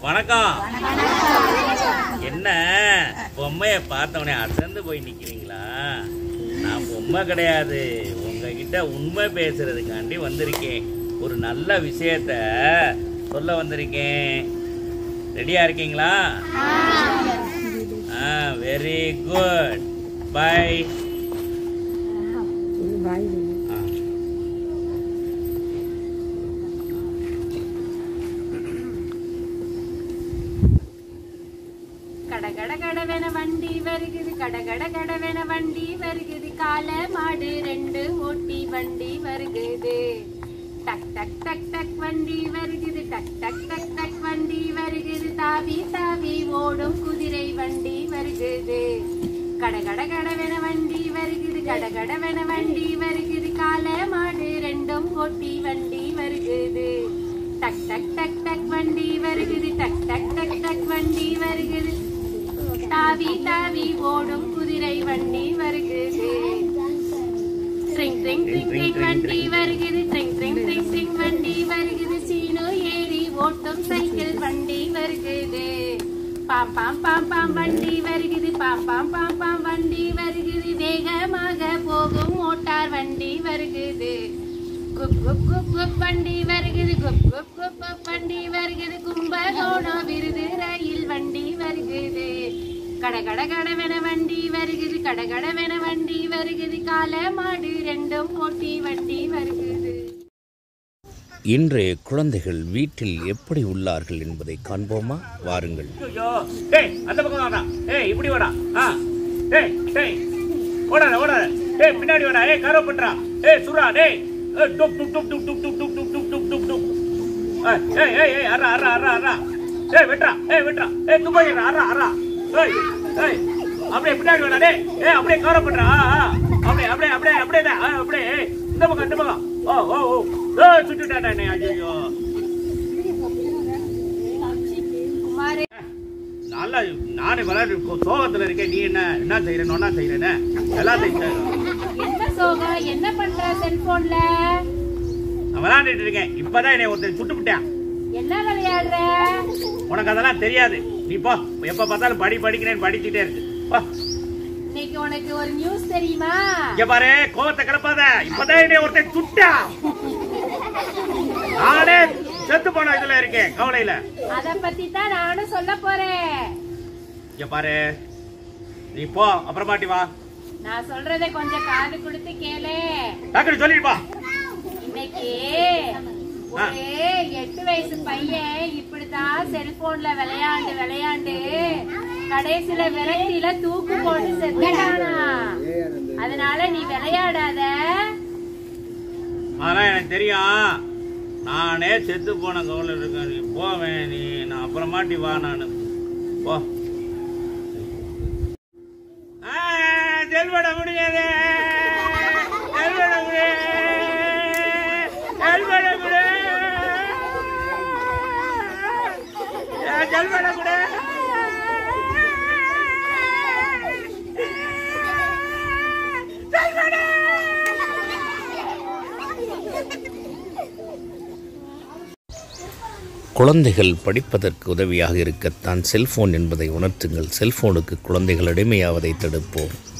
வணக்கம் என்ன பொம்மைய பார்த்தவனே அசந்து போய் நிக்கிறீங்களா நான் பொம்மை கிடையாது உங்ககிட்ட உண்மை பேசுறதுக்காண்டி வந்திருக்கேன் ஒரு நல்ல விஷயத்த சொல்ல வந்திருக்கேன் ரெடியா இருக்கீங்களா ஆ வெரி குட் பை கட கட கடவென வண்டி வருகுது கட கட கடவென வண்டி வருகுது கால மாடு ரெண்டு ஓட்டி வண்டி வருகுது டக் டக் டக் டக் வண்டி வருகுது டக் டக் டக் டக் வண்டி வருகுது தாவி தாவி ஓடும் குதிரை வண்டி வருகுது கட கட கடவென வண்டி வருகுது கட கடவென வண்டி வருகுது கால மாடு ரெண்டும் ஓட்டி வண்டி வருகுது டக் டக் டக் டக் வண்டி வருகுது டக் டக் டக் டக் வண்டி வருகுது தாவி தாவி ஓடும் குதிரை வண்டி வருகுது ட்ரிங் ட்ரிங் ட்ரிங் ட்ரிங் வண்டி வருகுது ட்ரிங் ட்ரிங் ட்ரிங் ட்ரிங் வண்டி வருகுது சீனோ ஏறி ஓட்டும் சைக்கிள் வண்டி வருகுது பாம் பாம் பாம் பாம் வண்டி வருகுது பாம் பாம் பாம் பாம் வண்டி வருகுது வேகமாக போகும் மோட்டார் வண்டி வருகுது குப் குப் குப் குப் வண்டி வருகுது குப் குப் குப் குப் வண்டி வருகுது கும்பகோணம் விருது ரயில் வண்டி வருகுது கட கட கடவென வண்டி வருகுது கட கடவென வண்டி வருகுது கால மாடு ரெண்டும் ஓட்டி வண்டி வருகுது இன்றைய குழந்தைகள் வீட்டில் எப்படி உள்ளார்கள் என்பதை காண்போமா வாருங்கள் ஐயோ டேய் அந்த பக்கம் வாடா ஏய் இப்படி வாடா ஆ டேய் டேய் ஓடாத ஓடாத டேய் பின்னாடி வாடா ஏய் கரோ பண்றா ஏய் சுரா டேய் ஏய் டுப் டுப் டுப் டுப் டுப் டுப் டுப் டுப் டுப் டுப் டுப் டுப் ஏய் ஏய் ஏய் ஏய் அரா அரா அரா அரா ஏய் வெட்றா ஏய் வெட்றா ஏய் துப்பாக்கிடா அரா அரா ஏய் ஏய் அப்படியே பின்னாடி வாடா டேய் ஏய் அப்படியே கரோ பண்றா ஆ ஆ அப்படியே அப்படியே அப்படியே அப்படியே தான். ஆ, அப்படியே ஏய் இந்த பக்கம் இந்த பக்கம் ஓ ஓ ஓ ஏய் சுட்டுட்டாடா நீ ஐயோ குமாரே நல்லா நானே விளையாட்டு சோகத்துல இருக்கேன் நீ என்ன என்ன செய்யறேன் என்ன செய்யறேன்னு எல்லாத்தையும் செய். என்ன சோகம் என்ன பண்ற செல்போன்ல நான் விளையாண்டுட்டு இருக்கேன் இப்பதான் என்னை ஒருத்தன் சுட்டு விட்டான் என்ன விளையாடுற உனக்கு அதெல்லாம் தெரியாது நீ போ எப்ப பார்த்தாலும் படி படிக்கிறேன் படிச்சுட்டே இருக்கு போ இன்னைக்கு உனக்கு ஒரு நியூஸ் தெரியுமா இங்க பாரு கோவத்தை கிளப்பாத இப்பதான் என்னை ஒருத்தன் சுட்டான் நானே செத்து போன இதுல இருக்கேன் கவலையில அத பத்தி தான் நானும் சொல்ல போறேன் இங்க பாரு நீ போ அப்புறமாட்டி வா நான் சொல்றதை கொஞ்சம் காது கொடுத்து கேளு டக்குனு சொல்லிட்டு வா இன்னைக்கு ஒரு எட்டு வயசு பையன் இப்படித்தான் செல்போன்ல விளையாண்டு விளையாண்டு கடைசியில விரக்தியில தூக்கு போட்டு செத்துட்டானா அதனால நீ விளையாடாத அதெல்லாம் எனக்கு தெரியும் நானே செத்து போன கவலை இருக்கேன் நீ போவேன் நீ நான் அப்புறமாட்டி வா நான் போ ஆ, செல்வட முடியாது செல்வட முடியாது செல்வட முடியாது செல்வட முடியாது குழந்தைகள் படிப்பதற்கு உதவியாக இருக்கத்தான் செல்போன் என்பதை உணர்த்துங்கள் செல்போனுக்கு குழந்தைகள் அடிமையாவதை தடுப்போம்